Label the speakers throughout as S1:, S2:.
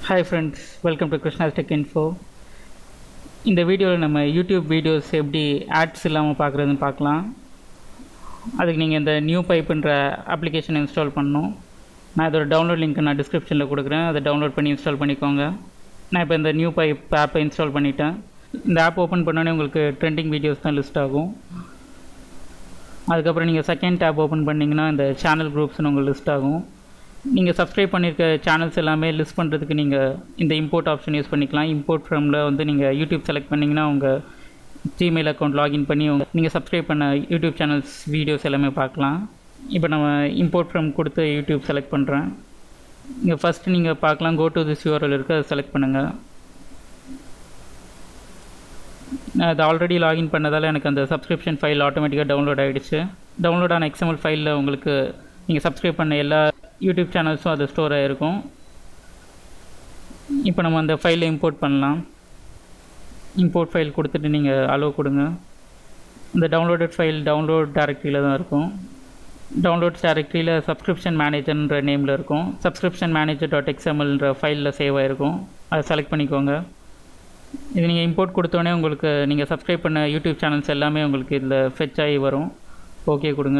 S1: hi friends welcome to கிருஷ்ணாஸ் tech info இந்த வீடியோவில் நம்ம யூடியூப் வீடியோஸ் எப்படி ஆட்ஸ் இல்லாமல் பார்க்குறதுன்னு பார்க்கலாம் அதுக்கு நீங்கள் இந்த நியூ பைப்புன்ற அப்ளிகேஷன் இன்ஸ்டால் பண்ணணும் நான் இதோட டவுன்லோட் லிங்க் நான் டிஸ்கிரிப்ஷனில் கொடுக்குறேன் அதை டவுன்லோட் பண்ணி இன்ஸ்டால் பண்ணிக்கோங்க நான் இப்போ இந்த நியூ பைப் ஆப்பை இன்ஸ்டால் பண்ணிட்டேன் இந்த ஆப் ஓப்பன் பண்ணோடனே உங்களுக்கு ட்ரெண்டிங் வீடியோஸ் தான் லிஸ்ட் ஆகும் அதுக்கப்புறம் நீங்கள் செகண்ட் டேப் ஓப்பன் பண்ணிங்கன்னா இந்த சேனல் குரூப்ஸ்னு உங்களுக்கு லிஸ்ட் ஆகும் நீங்கள் சப்ஸ்கிரைப் பண்ணியிருக்க சேனல்ஸ் எல்லாமே லிஸ்ட் பண்ணுறதுக்கு நீங்கள் இந்த இம்போர்ட் ஆப்ஷன் யூஸ் பண்ணிக்கலாம் இம்போர்ட் ஃப்ரம்ல வந்து நீங்கள் யூடியூப் செலக்ட் பண்ணிங்கன்னா உங்கள் ஜிமெயில் அக்கௌண்ட் லாகின் பண்ணி உங்கள் நீங்கள் சப்ஸ்கிரைப் பண்ண யூடியூப் சேனல்ஸ் வீடியோஸ் எல்லாமே பார்க்கலாம் இப்போ நம்ம இம்போர்ட் ஃப்ரம் கொடுத்து யூடியூப் செலக்ட் பண்ணுறேன் இங்கே ஃபஸ்ட்டு நீங்கள் பார்க்கலாம் கோ டு திஸ் யூஆர்எல் இருக்குது அதை செலக்ட் பண்ணுங்கள் நான் அது ஆல்ரெடி லாகின் பண்ணதால் எனக்கு அந்த சப்ஸ்கிரிப்ஷன் ஃபைல் ஆட்டோமேட்டிக்காக டவுன்லோட் ஆகிடுச்சு டவுன்லோட் ஆன எக்ஸ்எம்எல் ஃபைலில் உங்களுக்கு நீங்கள் சப்ஸ்கிரைப் பண்ண எல்லா யூடியூப் சேனல்ஸும் அது ஸ்டோர் ஆகிருக்கும் இப்போ நம்ம அந்த ஃபைலை இம்போர்ட் பண்ணலாம் இம்போர்ட் ஃபைல் கொடுத்துட்டு நீங்கள் அலோவ் கொடுங்க இந்த டவுன்லோடட் ஃபைல் டவுன்லோட் டேரக்டரியில் தான் இருக்கும் டவுன்லோட்ஸ் டேரக்டரியில் சப்ஸ்கிரிப்ஷன் மேனேஜர்ன்ற நேமில் இருக்கும் சப்ஸ்கிரிப்ஷன் மேனேஜர் டாட் எக்ஸ்எம்எல்ன்ற ஃபைலில் சேவ் ஆகிருக்கும் அதை செலக்ட் பண்ணிக்கோங்க இது நீங்கள் இம்போர்ட் கொடுத்தோடனே உங்களுக்கு நீங்கள் சப்ஸ்கிரைப் பண்ண யூடியூப் சேனல்ஸ் எல்லாமே உங்களுக்கு இதில் ஃபெச் ஆகி வரும் ஓகே கொடுங்க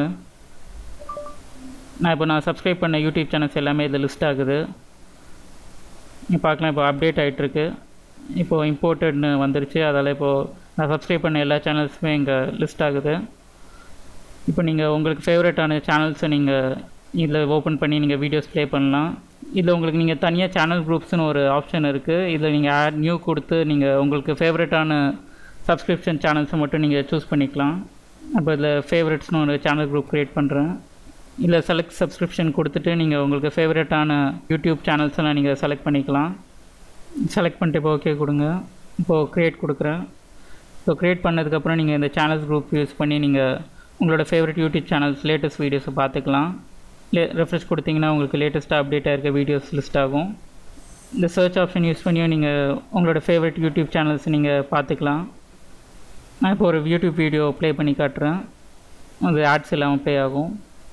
S1: நான் இப்போ நான் சப்ஸ்கிரைப் பண்ண யூடியூப் சேனல்ஸ் எல்லாமே இதில் லிஸ்ட் ஆகுது நீ பார்க்கலாம் இப்போ அப்டேட் ஆகிட்டுருக்கு இப்போது இம்போர்ட்டட்னு வந்துருச்சு அதால் இப்போது நான் சப்ஸ்கிரைப் பண்ண எல்லா சேனல்ஸுமே இங்கே லிஸ்ட் ஆகுது இப்போ நீங்கள் உங்களுக்கு ஃபேவரட்டான சேனல்ஸை நீங்கள் இதில் ஓப்பன் பண்ணி நீங்கள் வீடியோஸ் ப்ளே பண்ணலாம் இதில் உங்களுக்கு நீங்கள் தனியாக சேனல் குரூப்ஸ்னு ஒரு ஆப்ஷன் இருக்குது இதில் நீங்கள் ஆட் நியூ கொடுத்து நீங்கள் உங்களுக்கு ஃபேவரட்டான சப்ஸ்கிரிப்ஷன் சேனல்ஸை மட்டும் நீங்கள் சூஸ் பண்ணிக்கலாம் அப்போ இதில் ஃபேவரட்ஸ்னு ஒரு சேனல் குரூப் க்ரியேட் பண்ணுறேன் இல்லை செலக்ட் சப்ஸ்கிரிப்ஷன் கொடுத்துட்டு நீங்கள் உங்களுக்கு ஃபேவரட்டான யூடியூப் சேனல்ஸ் எல்லாம் நீங்கள் செலக்ட் பண்ணிக்கலாம் செலக்ட் பண்ணிட்டு இப்போ ஓகே கொடுங்க இப்போது க்ரியேட் கொடுக்குறேன் ஸோ க்ரியேட் பண்ணதுக்கப்புறம் நீங்கள் இந்த சேனல்ஸ் குரூப் யூஸ் பண்ணி நீங்கள் உங்களோட ஃபேவரட் யூடியூப் சேனல்ஸ் லேட்டஸ்ட் வீடியோஸை பார்த்துக்கலாம் லே ரெஃப்ரெஷ் கொடுத்தீங்கன்னா உங்களுக்கு லேட்டஸ்ட்டாக அப்டேட் ஆகிருக்க வீடியோஸ் லிஸ்ட் ஆகும் இந்த சர்ச் ஆப்ஷன் யூஸ் பண்ணியும் நீங்கள் உங்களோட ஃபேவரட் யூடியூப் சேனல்ஸ் நீங்கள் பார்த்துக்கலாம் நான் இப்போ ஒரு யூடியூப் வீடியோ ப்ளே பண்ணி காட்டுறேன் அது ஆட்ஸ் இல்லாமல் ப்ளே ஆகும்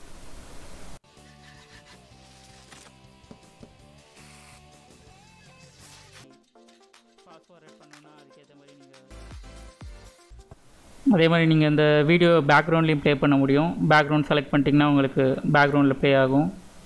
S1: அதே மாதிரி நீங்கள் இந்த வீடியோ பேக்ரவுண்ட்லேயும் ப்ளே பண்ண முடியும் பேக்ரவுண்ட் செலக்ட் பண்ணிட்டீங்கன்னா உங்களுக்கு பேக்ரவுண்டில் ப்ளே ஆகும்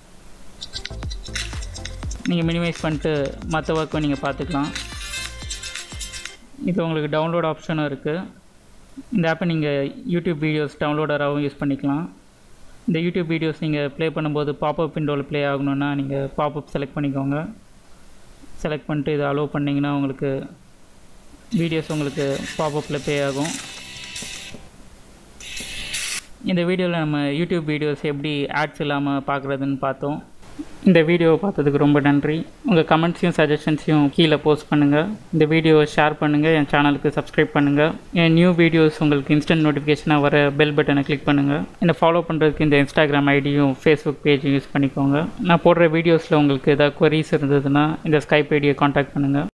S1: நீங்கள் மினிமைஸ் பண்ணிட்டு மற்ற ஒர்க்கும் நீங்கள் பார்த்துக்கலாம் இப்போ உங்களுக்கு டவுன்லோட் ஆப்ஷனும் இருக்குது இந்த ஆப்பை நீங்கள் யூடியூப் வீடியோஸ் டவுன்லோடராகவும் யூஸ் பண்ணிக்கலாம் இந்த யூடியூப் வீடியோஸ் நீங்கள் ப்ளே பண்ணும்போது பாப்அப் விண்டோவில் ப்ளே ஆகணுன்னா நீங்கள் பாப்அப் செலக்ட் பண்ணிக்கோங்க செலக்ட் பண்ணிட்டு இதை அலோவ் பண்ணிங்கன்னா உங்களுக்கு வீடியோஸ் உங்களுக்கு பாப்அப்பில் ப்ளே ஆகும் இந்த வீடியோவில் நம்ம யூடியூப் வீடியோஸ் எப்படி ஆட்ஸ் இல்லாமல் பார்க்குறதுன்னு பார்த்தோம் இந்த வீடியோவை பார்த்ததுக்கு ரொம்ப நன்றி உங்கள் கமெண்ட்ஸையும் சஜஷன்ஸையும் கீழே போஸ்ட் பண்ணுங்கள் இந்த வீடியோவை ஷேர் பண்ணுங்கள் என் சேனலுக்கு சப்ஸ்கிரைப் பண்ணுங்கள் என் நியூ வீடியோஸ் உங்களுக்கு இன்ஸ்டன்ட் நோட்டிஃபிகேஷனாக வர பெல் பட்டனை கிளிக் பண்ணுங்கள் என்னை ஃபாலோ பண்ணுறதுக்கு இந்த இன்ஸ்டாகிராம் ஐடியும் ஃபேஸ்புக் பேஜும் யூஸ் பண்ணிக்கோங்க நான் போடுற வீடியோஸில் உங்களுக்கு ஏதாவது கொரீஸ் இருந்ததுன்னா இந்த ஸ்கைப் ஐடியை காண்டாக்ட் பண்ணுங்கள்